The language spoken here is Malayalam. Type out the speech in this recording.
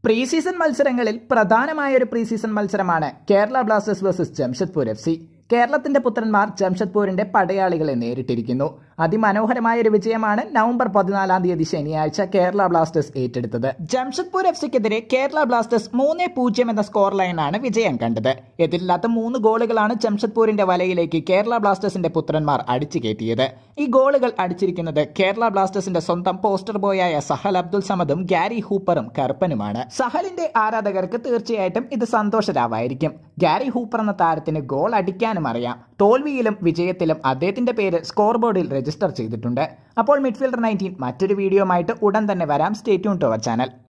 പ്രീ സീസൺ മത്സരങ്ങളിൽ പ്രധാനമായ ഒരു പ്രീ സീസൺ മത്സരമാണ് Kerala Blasters versus Jamshedpur F C കേരളത്തിന്റെ പുത്രന്മാർ ജംഷഡ്പൂരിന്റെ പടയാളികളെ നേരിട്ടിരിക്കുന്നു അതിമനോഹരമായ ഒരു വിജയമാണ് നവംബർ പതിനാലാം തീയതി ശനിയാഴ്ച കേരള ബ്ലാസ്റ്റേഴ്സ് ഏറ്റെടുത്തത് ജംഷഡ്പൂർ എഫ് സിക്കെതിരെ കേരള ബ്ലാസ്റ്റേഴ്സ് മൂന്ന് പൂജ്യം എന്ന സ്കോർ ലൈനാണ് വിജയം കണ്ടത് എതിരില്ലാത്ത മൂന്ന് ഗോളുകളാണ് ജംഷഡ്പൂരിന്റെ വലയിലേക്ക് കേരള ബ്ലാസ്റ്റേഴ്സിന്റെ പുത്രന്മാർ അടിച്ചു കയറ്റിയത് ഈ ഗോളുകൾ അടിച്ചിരിക്കുന്നത് കേരള ബ്ലാസ്റ്റേഴ്സിന്റെ സ്വന്തം പോസ്റ്റർ ബോയായ സഹൽ അബ്ദുൽ സമദും ഗാരി ഹൂപ്പറും കറുപ്പനുമാണ് സഹലിന്റെ ആരാധകർക്ക് തീർച്ചയായിട്ടും ഇത് സന്തോഷരാവായിരിക്കും ഗാരി ഹൂപ്പർ എന്ന താരത്തിന് ഗോൾ അടിക്കാനും അറിയാം തോൽവിയിലും വിജയത്തിലും അദ്ദേഹത്തിന്റെ പേര് സ്കോർ ബോർഡിൽ രജിസ്റ്റർ ചെയ്തിട്ടുണ്ട് അപ്പോൾ മിഡ്ഫീൽഡർ നയൻറ്റീൻ മറ്റൊരു വീഡിയോ ആയിട്ട് ഉടൻ തന്നെ വരാം സ്റ്റേറ്റ്യൂൺ ടു അവർ ചാനൽ